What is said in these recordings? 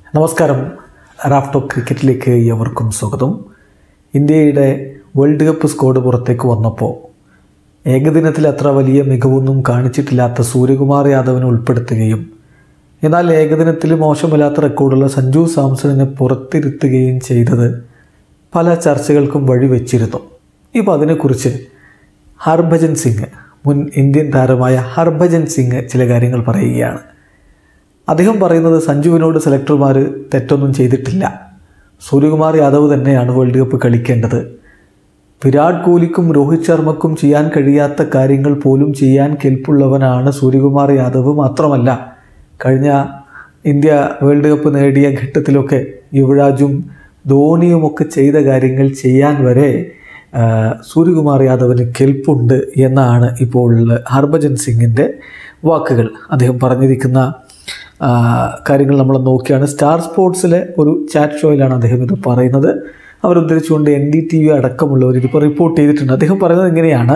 നമസ്കാരം റാഫ്റ്റോ ക്രിക്കറ്റിലേക്ക് എവർക്കും സ്വാഗതം ഇന്ത്യയുടെ വേൾഡ് കപ്പ് സ്കോഡ് പുറത്തേക്ക് വന്നപ്പോൾ ഏകദിനത്തിൽ അത്ര വലിയ മികവൊന്നും കാണിച്ചിട്ടില്ലാത്ത സൂര്യകുമാർ യാദവിനെ ഉൾപ്പെടുത്തുകയും എന്നാൽ ഏകദിനത്തിൽ മോശമില്ലാത്ത റെക്കോർഡുള്ള സഞ്ജു സാംസണിനെ പുറത്തിരുത്തുകയും ചെയ്തത് പല ചർച്ചകൾക്കും വഴിവെച്ചിരുന്നു ഇപ്പോൾ അതിനെക്കുറിച്ച് ഹർഭജൻ സിംഗ് മുൻ ഇന്ത്യൻ താരമായ ഹർഭജൻ സിംഗ് ചില കാര്യങ്ങൾ പറയുകയാണ് അദ്ദേഹം പറയുന്നത് സഞ്ജുവിനോട് സെലക്ടർമാർ തെറ്റൊന്നും ചെയ്തിട്ടില്ല സൂര്യകുമാർ യാദവ് തന്നെയാണ് വേൾഡ് കപ്പ് കളിക്കേണ്ടത് വിരാട് കോഹ്ലിക്കും രോഹിത് ശർമ്മക്കും ചെയ്യാൻ കഴിയാത്ത കാര്യങ്ങൾ പോലും ചെയ്യാൻ കെൽപ്പുള്ളവനാണ് സൂര്യകുമാർ യാദവ് മാത്രമല്ല കഴിഞ്ഞ ഇന്ത്യ വേൾഡ് കപ്പ് നേടിയ ഘട്ടത്തിലൊക്കെ യുവരാജും ധോണിയുമൊക്കെ ചെയ്ത കാര്യങ്ങൾ ചെയ്യാൻ വരെ ആ, സൂര്യകുമാർ യാദവിന് കെൽപ്പുണ്ട് എന്നാണ് ഇപ്പോൾ ഹർഭജൻ സിംഗിൻ്റെ വാക്കുകൾ അദ്ദേഹം പറഞ്ഞിരിക്കുന്ന ആ, കാര്യങ്ങൾ നമ്മൾ നോക്കിയാണ് സ്റ്റാർ സ്പോർട്സിലെ ഒരു ചാറ്റ് ഷോയിലാണ് അദ്ദേഹം ഇത് പറയുന്നത് അവരുദ്ധരിച്ചുകൊണ്ട് എൻ ഡി ടി വി അടക്കമുള്ളവർ ഇതിപ്പോൾ റിപ്പോർട്ട് ചെയ്തിട്ടുണ്ട് അദ്ദേഹം പറയുന്നത് ഇങ്ങനെയാണ്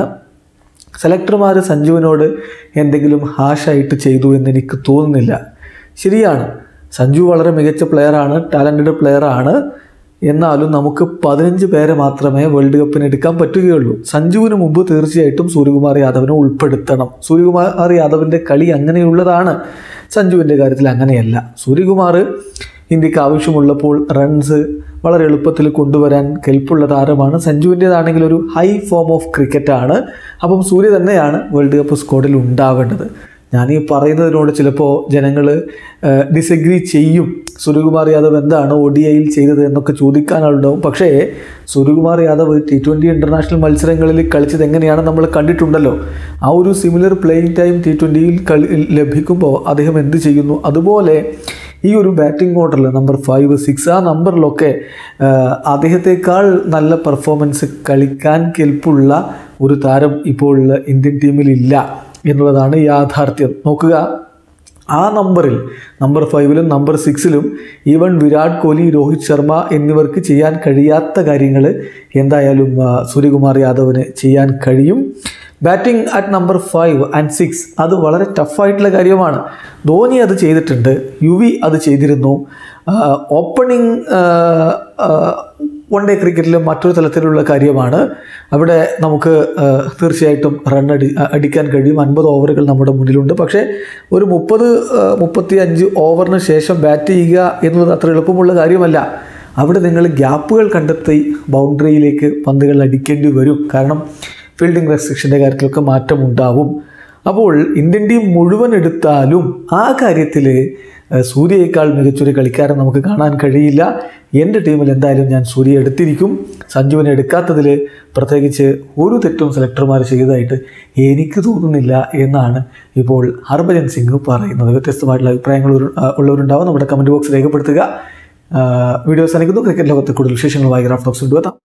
സെലക്ടർമാർ സഞ്ജുവിനോട് എന്തെങ്കിലും ഹാഷായിട്ട് ചെയ്തു എന്ന് എനിക്ക് തോന്നുന്നില്ല ശരിയാണ് സഞ്ജു വളരെ മികച്ച പ്ലെയറാണ് ടാലൻറ്റഡ് പ്ലെയറാണ് എന്നാലും നമുക്ക് പതിനഞ്ച് പേരെ മാത്രമേ വേൾഡ് കപ്പിന് എടുക്കാൻ പറ്റുകയുള്ളൂ സഞ്ജുവിന് മുമ്പ് തീർച്ചയായിട്ടും സൂര്യകുമാർ യാദവിനെ ഉൾപ്പെടുത്തണം സൂര്യകുമാർ യാദവിൻ്റെ കളി അങ്ങനെയുള്ളതാണ് സഞ്ജുവിൻ്റെ കാര്യത്തിൽ അങ്ങനെയല്ല സൂര്യകുമാർ ഇന്ത്യക്ക് ആവശ്യമുള്ളപ്പോൾ റൺസ് വളരെ എളുപ്പത്തിൽ കൊണ്ടുവരാൻ കെൽപ്പുള്ള താരമാണ് സഞ്ജുവിൻ്റേതാണെങ്കിൽ ഒരു ഹൈ ഫോം ഓഫ് ക്രിക്കറ്റാണ് അപ്പം സൂര്യ തന്നെയാണ് വേൾഡ് കപ്പ് സ്ക്വാഡിൽ ഉണ്ടാവേണ്ടത് ഞാൻ ഈ പറയുന്നതിനോട് ചിലപ്പോൾ ജനങ്ങൾ ഡിസഗ്രി ചെയ്യും സൂര്യകുമാർ യാദവ് എന്താണ് ഒ ഡി ഐയിൽ ചെയ്തത് എന്നൊക്കെ ചോദിക്കാനുണ്ടാവും പക്ഷേ Suryakumar Yadav T twenty international മത്സരങ്ങളിൽ കളിച്ചത് എങ്ങനെയാണ് നമ്മൾ കണ്ടിട്ടുണ്ടല്ലോ ആ ഒരു സിമിലർ പ്ലേയിങ് ടൈം ടി ട്വൻ്റിയിൽ കളി ലഭിക്കുമ്പോൾ അദ്ദേഹം എന്ത് ചെയ്യുന്നു അതുപോലെ ഈ ഒരു ബാറ്റിംഗ് ഓർഡറിൽ നമ്പർ ഫൈവ് സിക്സ് ആ നമ്പറിലൊക്കെ ആ, അദ്ദേഹത്തെക്കാൾ നല്ല പെർഫോമൻസ് കളിക്കാൻ കെൽപ്പുള്ള ഒരു താരം ഇപ്പോൾ ഇന്ത്യൻ ടീമിലില്ല എന്നുള്ളതാണ് യാഥാർത്ഥ്യം നോക്കുക ആ നമ്പറിൽ നമ്പർ ഫൈവിലും നമ്പർ സിക്സിലും ഈവൻ വിരാട് കോഹ്ലി രോഹിത് ശർമ്മ എന്നിവർക്ക് ചെയ്യാൻ കഴിയാത്ത കാര്യങ്ങൾ എന്തായാലും ആ, സൂര്യകുമാർ യാദവിന് ചെയ്യാൻ കഴിയും batting at number five and six അത് വളരെ ടഫായിട്ടുള്ള കാര്യമാണ് ധോനി അത് ചെയ്തിട്ടുണ്ട് യുവി അത് ചെയ്തിരുന്നു ഓപ്പണിംഗ് വൺ ഡേ ക്രിക്കറ്റിൽ മറ്റൊരു തലത്തിലുള്ള കാര്യമാണ് അവിടെ നമുക്ക് ആ, തീർച്ചയായിട്ടും റൺ അടി അടിക്കാൻ കഴിയും അൻപത് ഓവറുകൾ നമ്മുടെ മുന്നിലുണ്ട് പക്ഷേ ഒരു മുപ്പത് മുപ്പത്തി അഞ്ച് ഓവറിന് ശേഷം ബാറ്റ് ചെയ്യുക എന്നുള്ളത് അത്ര എളുപ്പമുള്ള കാര്യമല്ല അവിടെ നിങ്ങൾ ഗ്യാപ്പുകൾ കണ്ടെത്തി ബൗണ്ടറിയിലേക്ക് പന്തുകൾ അടിക്കേണ്ടി വരും കാരണം ഫീൽഡിംഗ് റെസ്ട്രിക്ഷൻ്റെ കാര്യത്തിലൊക്കെ മാറ്റമുണ്ടാവും അപ്പോൾ ഇന്ത്യൻ ടീം മുഴുവൻ എടുത്താലും ആ കാര്യത്തിൽ സൂര്യയേക്കാൾ മികച്ചൊരു കളിക്കാരൻ നമുക്ക് കാണാൻ കഴിയില്ല എൻ്റെ ടീമിൽ എന്തായാലും ഞാൻ സൂര്യ എടുത്തിരിക്കും സഞ്ജുവിനെ എടുക്കാത്തതിൽ പ്രത്യേകിച്ച് ഒരു തെറ്റും സെലക്ടർമാർ ചെയ്തതായിട്ട് എനിക്ക് തോന്നുന്നില്ല എന്നാണ് ഇപ്പോൾ ഹർഭജൻ സിംഗ് പറയുന്നത് വ്യത്യസ്തമായിട്ടുള്ള അഭിപ്രായങ്ങൾ ഒരു- ആ, ഉള്ളവരുണ്ടാവും നമ്മുടെ കമൻറ്റ് ബോക്സ് രേഖപ്പെടുത്തുക ആ, വീഡിയോ അവസാനിക്കുന്നു ക്രിക്കറ്റ് ലോകത്തെ കൂടുതൽ വിശേഷങ്ങളുമായി ഗ്രാഫ് ടോക്സ് കൊണ്ടുവെത്താം